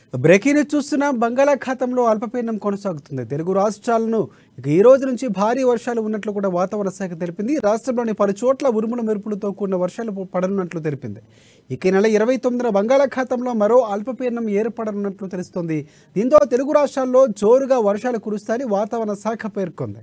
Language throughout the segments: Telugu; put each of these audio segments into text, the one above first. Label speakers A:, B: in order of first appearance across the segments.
A: బ్రేకింగ్ న్యూస్ చూస్తున్నాం బంగాళాఖాతంలో అల్పపీడనం కొనసాగుతుంది తెలుగు రాష్ట్రాలను ఇక ఈ రోజు నుంచి భారీ వర్షాలు ఉన్నట్లు కూడా వాతావరణ శాఖ తెలిపింది రాష్ట్రంలోని పలు చోట్ల ఉరుముల మెరుపులతో కూడిన వర్షాలు పడనున్నట్లు తెలిపింది ఇక ఈ నెల ఇరవై తొమ్మిదిన బంగాళాఖాతంలో మరో అల్పపీడనం ఏర్పడనున్నట్లు తెలుస్తోంది దీంతో తెలుగు రాష్ట్రాల్లో జోరుగా వర్షాలు కురుస్తాయని వాతావరణ శాఖ పేర్కొంది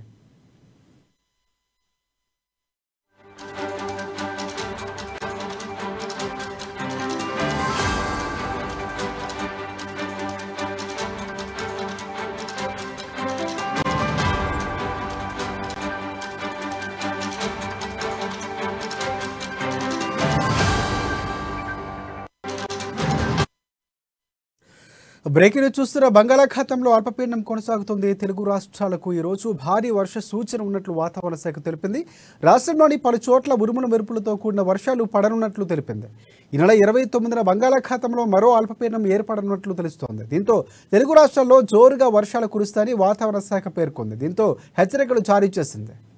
A: బ్రేకింగ్ న్యూస్ చూస్తున్న బంగాళాఖాతంలో అల్పపీడనం కొనసాగుతుంది తెలుగు రాష్ట్రాలకు ఈ రోజు భారీ వర్ష సూచన ఉన్నట్లు వాతావరణ శాఖ తెలిపింది రాష్ట్రంలోని పలు చోట్ల ఉరుముల మెరుపులతో కూడిన వర్షాలు పడనున్నట్లు తెలిపింది ఈ నెల ఇరవై తొమ్మిదిన బంగాళాఖాతంలో మరో అల్పపీడనం ఏర్పడనున్నట్లు తెలుస్తోంది దీంతో తెలుగు రాష్ట్రాల్లో జోరుగా వర్షాలు కురుస్తాయని వాతావరణ శాఖ పేర్కొంది దీంతో హెచ్చరికలు జారీ చేసింది